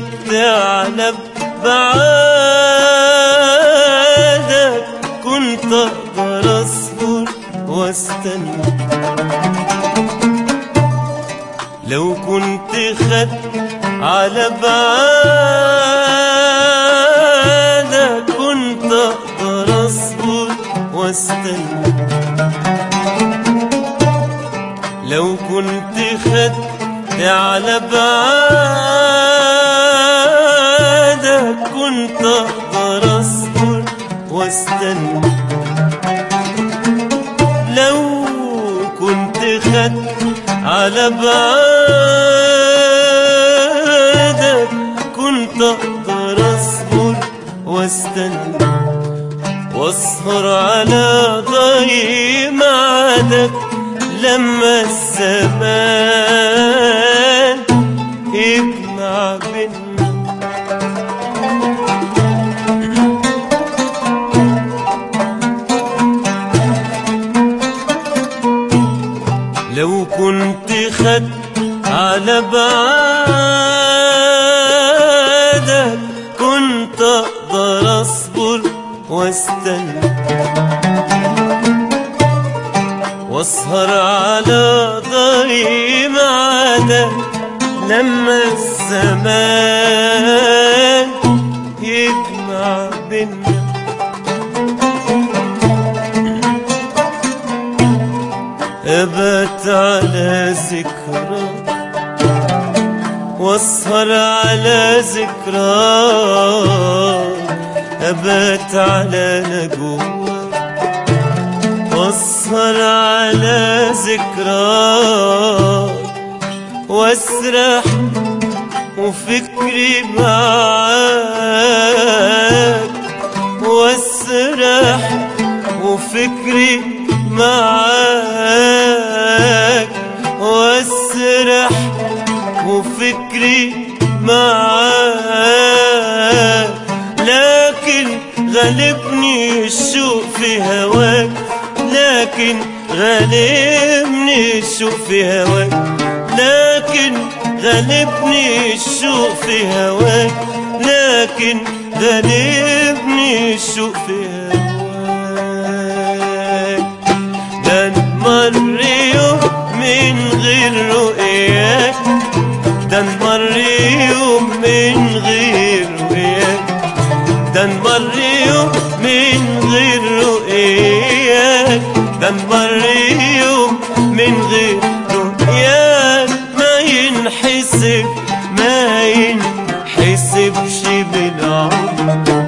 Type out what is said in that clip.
خدت على بعادك كنت اقدر اصبر واستنى لو كنت خدت على بعادك كنت اقدر اصبر واستنى لو كنت خدت على بعادك كنت اقدر اصبر واستنى لو كنت خدت على بعادك كنت اقدر اصبر واستنى واسهر على ضي معدك لما الزمان يجمع بينا لو كنت خدت على بعادك كنت اقدر اصبر واستنى واسهر على ضي معدك لما الزمان يجمع بينا أبت على ذكرى واسهر على ذكرى أبت على نجوى واسهر على ذكرى واسرح وفكري معاك واسرح وفكري معاك واسرح وفكري معاك لكن غلبني الشوق في هواك لكن غلبني الشوق في هواك لكن غلبني الشوق في هواك لكن غلبني الشوق في هواك ده مر يوم من غير رؤياك ده مر يوم من غير رؤياك ده مر يوم من غير رؤياك ده مر يوم من غير رؤياك ما ينحسب ما ينحسبش بالعمر